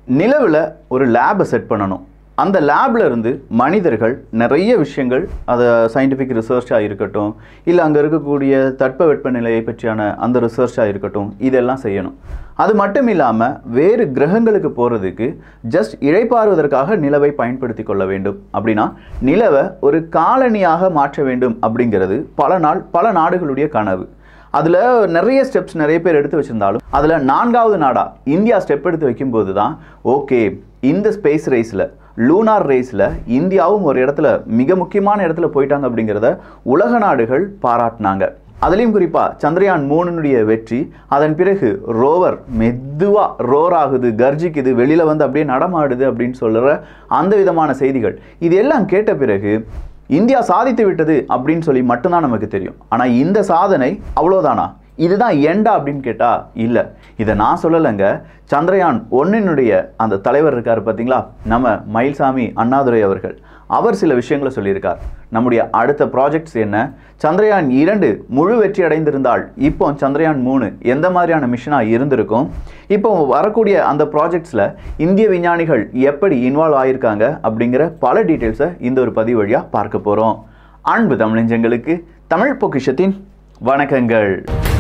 நிலவில் ஒரு லேபை செட் பண்ணணும் அந்த லேப்ல இருந்து மனிதர்கள் நிறைய விஷயங்கள் அதை சயின்டிஃபிக் ரிசர்ச்சாக இருக்கட்டும் இல்லை அங்கே இருக்கக்கூடிய தட்பவெட்ப நிலையை பற்றியான அந்த ரிசர்ச்சாக இருக்கட்டும் இதெல்லாம் செய்யணும் அது மட்டும் இல்லாமல் வேறு கிரகங்களுக்கு போகிறதுக்கு ஜஸ்ட் இழைப்பாறுவதற்காக நிலவை பயன்படுத்தி கொள்ள வேண்டும் அப்படின்னா நிலவை ஒரு காலனியாக மாற்ற வேண்டும் அப்படிங்கிறது பல நாள் பல நாடுகளுடைய கனவு அதில் நிறைய ஸ்டெப்ஸ் நிறைய பேர் எடுத்து வச்சிருந்தாலும் அதில் நான்காவது நாடாக இந்தியா ஸ்டெப் எடுத்து வைக்கும்போது தான் ஓகே இந்த ஸ்பேஸ் ரேஸில் லூனார் ரேஸில் இந்தியாவும் ஒரு இடத்துல மிக முக்கியமான இடத்துல போயிட்டாங்க அப்படிங்கிறத உலக நாடுகள் பாராட்டினாங்க அதுலேயும் குறிப்பாக சந்திரயான் மூணுனுடைய வெற்றி அதன் பிறகு ரோவர் மெதுவாக ரோர் ஆகுது கர்ஜிக்குது வெளியில் வந்து அப்படியே நடமாடுது அப்படின்னு சொல்கிற அந்த விதமான செய்திகள் இது எல்லாம் கேட்ட பிறகு இந்தியா சாதித்து விட்டது அப்படின்னு சொல்லி மட்டும்தான் நமக்கு தெரியும் ஆனால் இந்த சாதனை அவ்வளோதானா இதுதான் எண்டா அப்படின்னு கேட்டால் இல்லை இதை நான் சொல்லலைங்க சந்திரயான் ஒன்றினுடைய அந்த தலைவர் இருக்கார் பார்த்தீங்களா நம்ம மயில்சாமி அண்ணாதுரை அவர்கள் அவர் சில விஷயங்களை சொல்லியிருக்கார் நம்முடைய அடுத்த ப்ராஜெக்ட்ஸ் என்ன சந்திரயான் இரண்டு முழு வெற்றி அடைந்திருந்தால் இப்போ சந்திரயான் மூணு எந்த மாதிரியான மிஷனாக இருந்திருக்கும் இப்போ வரக்கூடிய அந்த ப்ராஜெக்ட்ஸில் இந்திய விஞ்ஞானிகள் எப்படி இன்வால்வ் ஆகியிருக்காங்க அப்படிங்கிற பல டீட்டெயில்ஸை இந்த ஒரு பதிவு வழியாக பார்க்க போகிறோம் அன்பு தமிழஞ்சங்களுக்கு தமிழ் பொக்கிஷத்தின் வணக்கங்கள்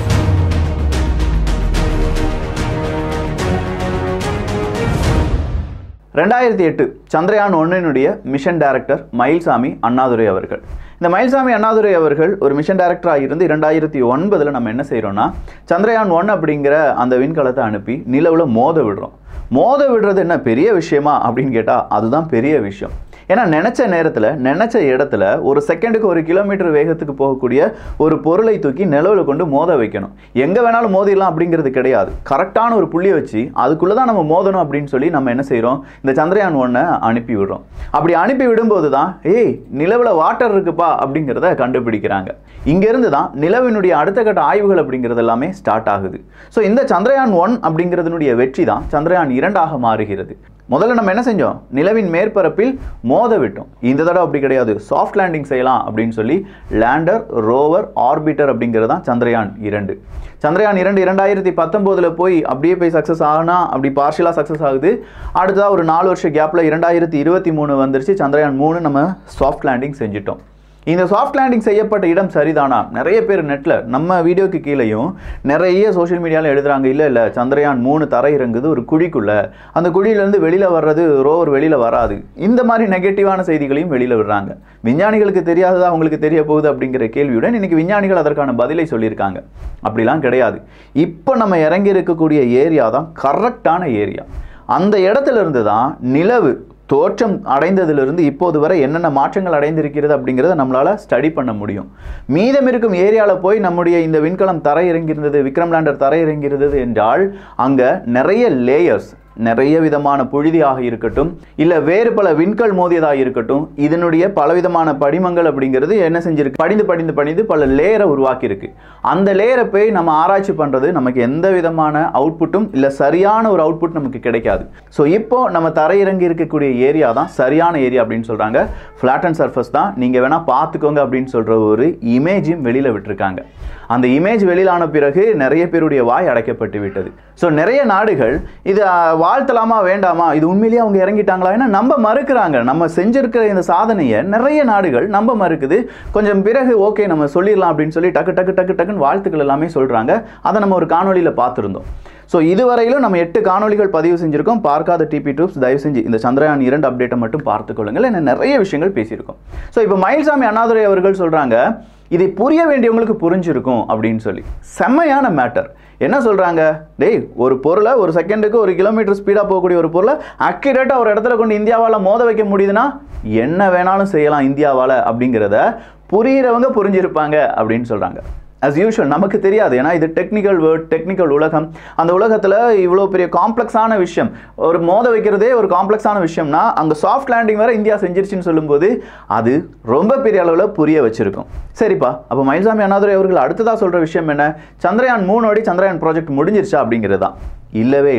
ரெண்டாயிரத்தி எட்டு சந்திரயான் ஒன்றினுடைய மிஷன் டைரக்டர் மயில்சாமி அண்ணாதுரை அவர்கள் இந்த மயில்சாமி அண்ணாதுரை அவர்கள் ஒரு மிஷன் டைரக்டராக இருந்து இரண்டாயிரத்தி ஒன்பதில் நம்ம என்ன செய்கிறோம்னா சந்திரயான் ஒன் அப்படிங்கிற அந்த விண்கலத்தை அனுப்பி நிலவில் மோத விடுறோம் மோத விடுறது என்ன பெரிய விஷயமா அப்படின்னு கேட்டால் அதுதான் பெரிய விஷயம் ஏன்னா நினச்ச நேரத்தில் நினச்ச இடத்துல ஒரு செகண்டுக்கு ஒரு கிலோமீட்டர் வேகத்துக்கு போகக்கூடிய ஒரு பொருளை தூக்கி நிலவில் கொண்டு மோத வைக்கணும் எங்கே வேணாலும் மோதிடலாம் அப்படிங்கிறது கிடையாது கரெக்டான ஒரு புள்ளியை வச்சு அதுக்குள்ளே தான் நம்ம மோதணும் அப்படின்னு சொல்லி நம்ம என்ன செய்கிறோம் இந்த சந்திரயான் ஒன்றை அனுப்பி விடுறோம் அப்படி அனுப்பி விடும்போது தான் ஏய் நிலவில் வாட்டர் இருக்குப்பா அப்படிங்கிறத கண்டுபிடிக்கிறாங்க இங்கேருந்து தான் நிலவினுடைய அடுத்த கட்ட ஆய்வுகள் அப்படிங்கிறது எல்லாமே ஸ்டார்ட் ஆகுது ஸோ இந்த சந்திரயான் ஒன் அப்படிங்கிறதுனுடைய வெற்றி தான் சந்திரயான் இரண்டாக மாறுகிறது முதல்ல நம்ம என்ன செஞ்சோம் நிலவின் மேற்பரப்பில் மோத விட்டோம் இந்த தடவை அப்படி கிடையாது சாஃப்ட் லேண்டிங் செய்யலாம் அப்படின்னு சொல்லி லேண்டர் ரோவர் ஆர்பிட்டர் அப்படிங்கிறது தான் சந்திரயான் இரண்டு சந்திரயான் இரண்டு இரண்டாயிரத்தி பத்தொம்போதில் போய் அப்படியே போய் சக்ஸஸ் ஆனா அப்படி பார்ஷியலாக சக்ஸஸ் ஆகுது அடுத்ததாக ஒரு நாலு வருஷம் கேப்பில் இரண்டாயிரத்தி இருபத்தி மூணு வந்துருச்சு சந்திரயான் மூணு நம்ம சாஃப்ட் லேண்டிங் செஞ்சிட்டோம் இந்த சாஃப்ட் லேண்டிங் செய்யப்பட்ட இடம் சரிதானா நிறைய பேர் நெட்டில் நம்ம வீடியோக்கு கீழேயும் நிறைய சோஷியல் மீடியாவில் எழுதுறாங்க இல்லை இல்லை சந்திரயான் மூணு தரை இறங்குது ஒரு குழிக்குள்ள அந்த குழியிலேருந்து வெளியில் வர்றது ரோவர் வெளியில் வராது இந்த மாதிரி நெகட்டிவான செய்திகளையும் வெளியில் விடுறாங்க விஞ்ஞானிகளுக்கு தெரியாததா அவங்களுக்கு தெரிய போகுது அப்படிங்கிற கேள்வியுடன் இன்னைக்கு விஞ்ஞானிகள் அதற்கான பதிலை சொல்லியிருக்காங்க அப்படிலாம் கிடையாது இப்போ நம்ம இறங்கி இருக்கக்கூடிய ஏரியா தான் கரெக்டான ஏரியா அந்த இடத்துல இருந்து தான் நிலவு தோற்றம் அடைந்ததிலிருந்து இப்போது வரை என்னென்ன மாற்றங்கள் அடைந்திருக்கிறது அப்படிங்கிறத நம்மளால் ஸ்டடி பண்ண முடியும் மீதம் இருக்கும் ஏரியாவில் போய் நம்முடைய இந்த விண்கலம் தரை இறங்கியிருந்தது விக்ரம் லேண்டர் தரை இறங்கியிருந்தது என்றால் அங்கே நிறைய லேயர்ஸ் நிறைய விதமான புழுதியாக இருக்கட்டும் இல்லை வேறு பல விண்கல் மோதியதாக இருக்கட்டும் இதனுடைய பலவிதமான படிமங்கள் அப்படிங்கிறது என்ன செஞ்சிருக்கு படிந்து படிந்து படிந்து பல லேயரை உருவாக்கியிருக்கு அந்த லேயரை போய் நம்ம ஆராய்ச்சி பண்ணுறது நமக்கு எந்த விதமான அவுட்புட்டும் இல்லை சரியான ஒரு அவுட்புட் நமக்கு கிடைக்காது ஸோ இப்போ நம்ம தரையிறங்கி இருக்கக்கூடிய ஏரியா தான் சரியான ஏரியா அப்படின்னு சொல்கிறாங்க ஃப்ளாட் அண்ட் சர்ஃபஸ் தான் நீங்கள் வேணால் பார்த்துக்கோங்க அப்படின்னு சொல்கிற ஒரு இமேஜையும் வெளியில் விட்டுருக்காங்க அந்த இமேஜ் வெளியிலான பிறகு நிறைய பேருடைய வாய் அடைக்கப்பட்டு விட்டது ஸோ நிறைய நாடுகள் இது அஹ், வாழ்த்தலாமா வேண்டாமா இது உண்மையிலேயே அவங்க இறங்கிட்டாங்களா ஏன்னா நம்ப மறுக்கிறாங்க நம்ம செஞ்சிருக்கிற இந்த சாதனையை நிறைய நாடுகள் நம்ப மறுக்குது கொஞ்சம் பிறகு ஓகே நம்ம சொல்லிடலாம் அப்படின்னு சொல்லி டக்கு டக்கு டக்கு டக்குன்னு வாழ்த்துக்கள் எல்லாமே சொல்கிறாங்க அதை நம்ம ஒரு காணொலியில் பார்த்துருந்தோம் ஸோ இதுவரையிலும் நம்ம எட்டு காணொளிகள் பதிவு செஞ்சிருக்கோம் பார்க்காத டிபி டூப்ஸ் தயவு செஞ்சு இந்த சந்திரயான் இரண்டு அப்டேட்டை மட்டும் பார்த்துக்கொள்ளுங்கள் என்ன நிறைய விஷயங்கள் பேசியிருக்கோம் ஸோ இப்போ மயில்சாமி அண்ணாதுரை அவர்கள் சொல்கிறாங்க இதை புரிய வேண்டியவங்களுக்கு புரிஞ்சிருக்கும் அப்படின்னு சொல்லி செம்மையான மேட்டர் என்ன சொல்கிறாங்க டேய் ஒரு பொருளை ஒரு செகண்டுக்கு ஒரு கிலோமீட்டர் ஸ்பீடாக போகக்கூடிய ஒரு பொருளை அக்யூரேட்டாக ஒரு இடத்துல கொண்டு இந்தியாவால் மோத வைக்க முடியுதுன்னா என்ன வேணாலும் செய்யலாம் இந்தியாவால் அப்படிங்கிறத புரிகிறவங்க புரிஞ்சிருப்பாங்க அப்படின்னு சொல்கிறாங்க அஸ் யூஷுவல் நமக்கு தெரியாது ஏன்னா இது டெக்னிக்கல் வேர்ட் டெக்னிக்கல் உலகம் அந்த உலகத்தில் இவ்வளோ பெரிய காம்ப்ளெக்ஸான விஷயம் ஒரு மோத வைக்கிறதே ஒரு காம்ப்ளெக்ஸான விஷயம்னா அங்கே சாஃப்ட் லேண்டிங் வேற இந்தியா செஞ்சிருச்சுன்னு சொல்லும்போது அது ரொம்ப பெரிய அளவில் புரிய வச்சிருக்கும் சரிப்பா அப்போ மயில்சாமி அண்ணாதுரை அவர்கள் அடுத்ததாக சொல்கிற விஷயம் என்ன சந்திரயான் மூணோடி சந்திரயான் ப்ராஜெக்ட் முடிஞ்சிருச்சா அப்படிங்கிறது தான் இல்லவே இல்லை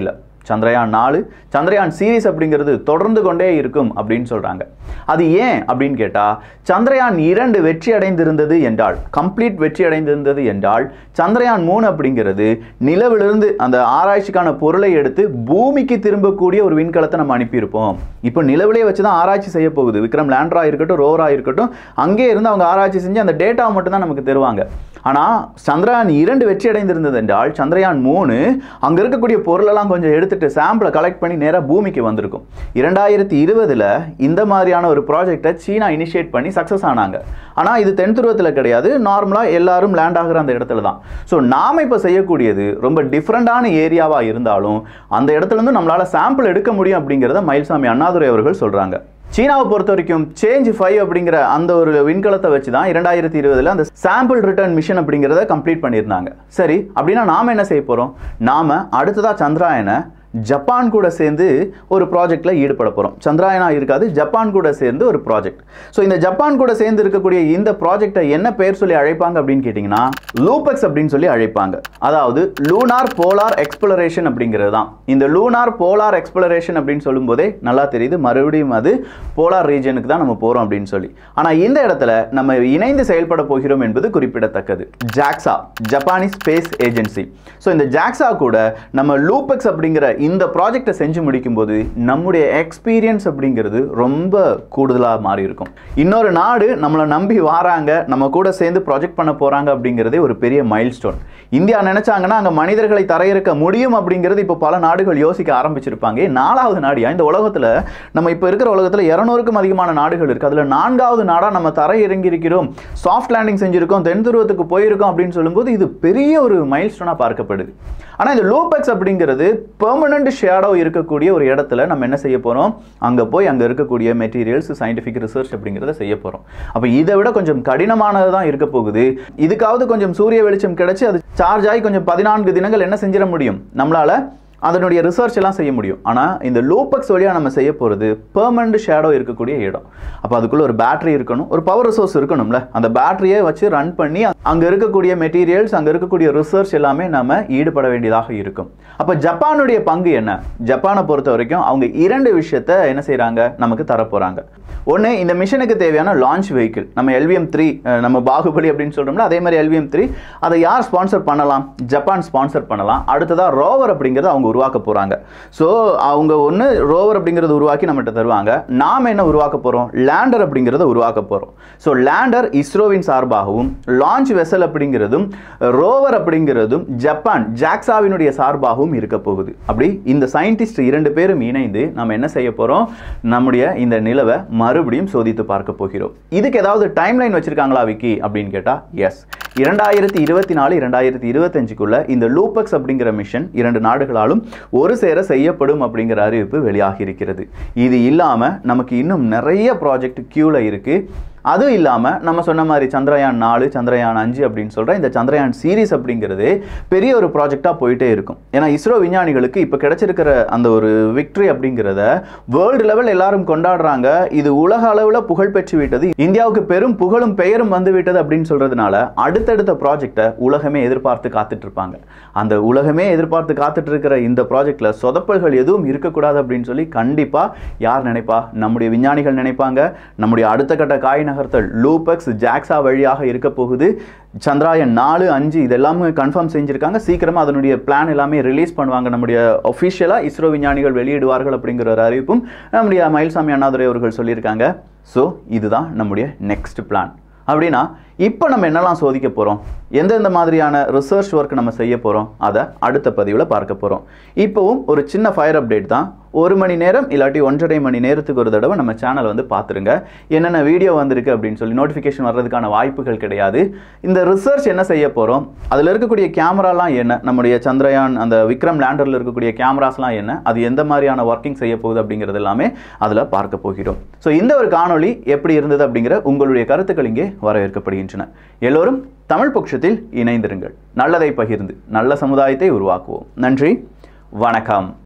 சந்திரயான் நாலு சந்திரயான் சீரிஸ் அப்படிங்கிறது தொடர்ந்து கொண்டே இருக்கும் அப்படின்னு சொல்றாங்க அது ஏன் அப்படின்னு கேட்டா சந்திரயான் இரண்டு வெற்றி அடைந்திருந்தது என்றால் கம்ப்ளீட் வெற்றி அடைந்திருந்தது என்றால் சந்திரயான் மூணு அப்படிங்கிறது நிலவிலிருந்து அந்த ஆராய்ச்சிக்கான பொருளை எடுத்து பூமிக்கு திரும்பக்கூடிய ஒரு விண்கலத்தை நம்ம அனுப்பியிருப்போம் இப்போ நிலவிலே வச்சு தான் ஆராய்ச்சி செய்ய போகுது விக்ரம் லேண்டரா இருக்கட்டும் ரோவரா இருக்கட்டும் அங்கே இருந்து அவங்க ஆராய்ச்சி செஞ்சு அந்த டேட்டா மட்டும் தான் நமக்கு தருவாங்க ஆனால் சந்திரயான் இரண்டு வெற்றி அடைந்திருந்தது என்றால் சந்திரயான் மூணு அங்கே இருக்கக்கூடிய பொருளெல்லாம் கொஞ்சம் எடுத்துட்டு சாம்பிளை கலெக்ட் பண்ணி நேராக பூமிக்கு வந்திருக்கும் இரண்டாயிரத்தி இருபதில் இந்த மாதிரியான ஒரு ப்ராஜெக்டை சீனா இனிஷியேட் பண்ணி சக்ஸஸ் ஆனாங்க ஆனால் இது தென் துருவத்தில் கிடையாது நார்மலாக எல்லாரும் லேண்ட் ஆகிற அந்த இடத்துல தான் ஸோ நாம் இப்போ செய்யக்கூடியது ரொம்ப டிஃப்ரெண்டான ஏரியாவாக இருந்தாலும் அந்த இடத்துல இருந்து நம்மளால் சாம்பிள் எடுக்க முடியும் அப்படிங்கிறத மயில்சாமி அண்ணாதுரை அவர்கள் சொல்கிறாங்க சீனாவை பொறுத்த வரைக்கும் சேஞ்ச் ஃபைவ் அப்படிங்கிற அந்த ஒரு விண்கலத்தை வச்சு தான் இரண்டாயிரத்தி இருபதுல அந்த சாம்பிள் ரிட்டர்ன் மிஷன் அப்படிங்கிறத கம்ப்ளீட் பண்ணியிருந்தாங்க சரி அப்படின்னா நாம என்ன செய்ய போறோம் நாம அடுத்ததா சந்திராயனை ஜப்பான் கூட சேர்ந்து ஒரு ப்ராஜெக்ட்ல ஈடுபட போறோம் சந்திராயனா இருக்காது ஜப்பான் கூட சேர்ந்து ஒரு ப்ராஜெக்ட் ஸோ இந்த ஜப்பான் கூட சேர்ந்து இருக்கக்கூடிய இந்த ப்ராஜெக்டை என்ன பேர் சொல்லி அழைப்பாங்க அப்படின்னு கேட்டிங்கன்னா லூபெக்ஸ் அப்படின்னு சொல்லி அழைப்பாங்க அதாவது லூனார் போலார் எக்ஸ்ப்ளரேஷன் அப்படிங்கிறது தான் இந்த லூனார் போலார் எக்ஸ்ப்ளரேஷன் அப்படின்னு சொல்லும்போதே நல்லா தெரியுது மறுபடியும் அது போலார் ரீஜனுக்கு தான் நம்ம போறோம் அப்படின்னு சொல்லி ஆனா இந்த இடத்துல நம்ம இணைந்து செயல்பட போகிறோம் என்பது குறிப்பிடத்தக்கது JAXA Japanese space agency so இந்த ஜாக்ஸா கூட நம்ம லூபெக்ஸ் அப்படிங்கிற இந்த ப்ராஜெக்டை செஞ்சு முடிக்கும்போது நம்முடைய எக்ஸ்பீரியன்ஸ் அப்படிங்கிறது ரொம்ப கூடுதலாக மாறி இருக்கும் இன்னொரு நாடு நம்மளை நம்பி வாராங்க நம்ம கூட சேர்ந்து ப்ராஜெக்ட் பண்ண போறாங்க அப்படிங்கிறதே ஒரு பெரிய மைல்ஸ்டோன் இந்தியா நினைச்சாங்கன்னா அங்கே மனிதர்களை தரையிறக்க முடியும் அப்படிங்கிறது இப்போ பல நாடுகள் யோசிக்க ஆரம்பிச்சிருப்பாங்க ஏன் நாலாவது நாடியா இந்த உலகத்தில் நம்ம இப்போ இருக்கிற உலகத்தில் இரநூறுக்கும் அதிகமான நாடுகள் இருக்கு அதில் நான்காவது நாடாக நம்ம தரை இறங்கி இருக்கிறோம் சாஃப்ட் லேண்டிங் செஞ்சிருக்கோம் தென் துருவத்துக்கு போயிருக்கோம் அப்படின்னு சொல்லும்போது இது பெரிய ஒரு மைல்ஸ்டோனாக பார்க்கப்படுது ஆனால் இந்த லூபெக்ஸ் அப்படிங்கிறது பெர்மனண்ட் ஷேடோ இருக்கக்கூடிய ஒரு இடத்துல நம்ம என்ன செய்ய போகிறோம் அங்கே போய் அங்கே இருக்கக்கூடிய மெட்டீரியல்ஸ் சயின்டிஃபிக் ரிசர்ச் அப்படிங்கிறத செய்ய போகிறோம் அப்போ இதை விட கொஞ்சம் கடினமானது தான் இருக்க போகுது இதுக்காவது கொஞ்சம் சூரிய வெளிச்சம் கிடைச்சி அது சார்ஜ் ஆகி கொஞ்சம் பதினான்கு தினங்கள் என்ன செஞ்சிட முடியும் நம்மளால அதனுடைய ரிசர்ச் எல்லாம் செய்ய முடியும் ஆனால் இந்த லூபெக்ஸ் வழியாக நம்ம செய்ய போகிறது பெர்மனண்ட் ஷேடோ இருக்கக்கூடிய இடம் அப்போ அதுக்குள்ள ஒரு பேட்டரி இருக்கணும் ஒரு பவர் ரிசோர்ஸ் இருக்கணும்ல அந்த பேட்டரியை வச்சு ரன் பண்ணி அங்கே இருக்கக்கூடிய மெட்டீரியல்ஸ் அங்கே இருக்கக்கூடிய ரிசர்ச் எல்லாமே நம்ம ஈடுபட வேண்டியதாக இருக்கும் அப்போ ஜப்பானுடைய பங்கு என்ன ஜப்பானை பொறுத்த வரைக்கும் அவங்க இரண்டு விஷயத்த என்ன செய்கிறாங்க நமக்கு தரப்போகிறாங்க ஒன்று இந்த மிஷனுக்கு தேவையான லான்ச் வெஹிக்கிள் நம்ம எல்விஎம் த்ரீ நம்ம பாகுபலி அப்படின்னு சொல்கிறோம்ல அதே மாதிரி எல்விஎம் த்ரீ அதை யார் ஸ்பான்சர் பண்ணலாம் ஜப்பான் ஸ்பான்சர் பண்ணலாம் அடுத்ததாக ரோவர் அப்படிங்கிறத அவங்க உருவாக்க போகிறாங்க ஸோ அவங்க ஒன்று ரோவர் அப்படிங்கிறத உருவாக்கி நம்மகிட்ட தருவாங்க நாம் என்ன உருவாக்க போகிறோம் லேண்டர் அப்படிங்கிறத உருவாக்க போகிறோம் ஸோ லேண்டர் இஸ்ரோவின் சார்பாகவும் லான்ச் வெசல் அப்படிங்கிறதும் ரோவர் அப்படிங்கிறதும் ஜப்பான் ஜாக்ஸாவினுடைய சார்பாகவும் இருக்க போகுது அப்படி இந்த சயின்டிஸ்ட் இரண்டு பேரும் இணைந்து நம்ம என்ன செய்ய போகிறோம் நம்முடைய இந்த நிலவை மறுபடியும் சோதித்து பார்க்க போகிறோம் இதுக்கு ஏதாவது டைம் லைன் வச்சிருக்காங்களா விக்கி அப்படின்னு கேட்டால் எஸ் இரண்டாயிரத்தி இருபத்தி நாலு இரண்டாயிரத்தி இருபத்தஞ்சுக்குள்ள இந்த லூபக்ஸ் அப்படிங்கிற மிஷன் இரண்டு நாடுகளாலும் ஒரு சேர செய்யப்படும் அப்படிங்கிற அறிவிப்பு வெளியாகி இருக்கிறது இது இல்லாமல் நமக்கு இன்னும் நிறைய ப்ராஜெக்ட் கியூவில் இருக்குது அதுவும் இல்லாமல் நம்ம சொன்ன மாதிரி சந்திரயான் நாலு சந்திரயான் அஞ்சு அப்படின்னு சொல்கிற இந்த சந்திரயான் சீரிஸ் அப்படிங்கிறது பெரிய ஒரு ப்ராஜெக்டாக போயிட்டே இருக்கும் ஏன்னா இஸ்ரோ விஞ்ஞானிகளுக்கு இப்போ கிடைச்சிருக்கிற அந்த ஒரு விக்ட்ரி அப்படிங்கிறத வேர்ல்டு லெவல் எல்லாரும் கொண்டாடுறாங்க இது உலக அளவில் புகழ் பெற்று விட்டது இந்தியாவுக்கு பெரும் புகழும் பெயரும் வந்து விட்டது அப்படின்னு சொல்றதுனால அடுத்தடுத்த ப்ராஜெக்டை உலகமே எதிர்பார்த்து காத்துட்டு இருப்பாங்க அந்த உலகமே எதிர்பார்த்து காத்துட்டு இருக்கிற இந்த ப்ராஜெக்ட்ல சொதப்பல்கள் எதுவும் இருக்கக்கூடாது அப்படின்னு சொல்லி கண்டிப்பாக யார் நினைப்பா நம்முடைய விஞ்ஞானிகள் நினைப்பாங்க நம்முடைய அடுத்த கட்ட காய் நகர்த்தல் லூபெக்ஸ் ஜாக்ஸா வழியாக இருக்க போகுது சந்திராயன் நாலு அஞ்சு இதெல்லாமே கன்ஃபார்ம் செஞ்சுருக்காங்க சீக்கிரமாக அதனுடைய பிளான் எல்லாமே ரிலீஸ் பண்ணுவாங்க நம்முடைய ஒஃபிஷியலாக இஸ்ரோ விஞ்ஞானிகள் வெளியிடுவார்கள் அப்படிங்கிற ஒரு அறிவிப்பும் நம்முடைய மயில்சாமி அண்ணாதுரை அவர்கள் சொல்லியிருக்காங்க ஸோ இதுதான் நம்முடைய நெக்ஸ்ட் பிளான் அப்படின்னா இப்போ நம்ம என்னெல்லாம் சோதிக்க போகிறோம் எந்தெந்த மாதிரியான ரிசர்ச் ஒர்க் நம்ம செய்ய போகிறோம் அதை அடுத்த பதிவில் பார்க்க போகிறோம் இப்போவும் ஒரு சின்ன ஃபயர் அப்டேட் தான் ஒரு மணி நேரம் இல்லாட்டி ஒன்றரை மணி நேரத்துக்கு ஒரு தடவை நம்ம சேனல் வந்து பார்த்துருங்க என்னென்ன வீடியோ வந்திருக்கு அப்படின்னு சொல்லி நோட்டிஃபிகேஷன் வர்றதுக்கான வாய்ப்புகள் கிடையாது இந்த ரிசர்ச் என்ன செய்ய போகிறோம் அதில் இருக்கக்கூடிய கேமராலாம் என்ன நம்முடைய சந்திரயான் அந்த விக்ரம் லேண்டரில் இருக்கக்கூடிய கேமராஸ்லாம் என்ன அது எந்த மாதிரியான ஒர்க்கிங் செய்ய போகுது அப்படிங்கிறது எல்லாமே அதில் பார்க்க போகிறோம் ஸோ இந்த ஒரு காணொளி எப்படி இருந்தது அப்படிங்கிற உங்களுடைய கருத்துக்கள் இங்கே வரவேற்கப்படுகின்றன எல்லோரும் தமிழ் பட்சத்தில் இணைந்திருங்கள் நல்லதை பகிர்ந்து நல்ல சமுதாயத்தை உருவாக்குவோம் நன்றி வணக்கம்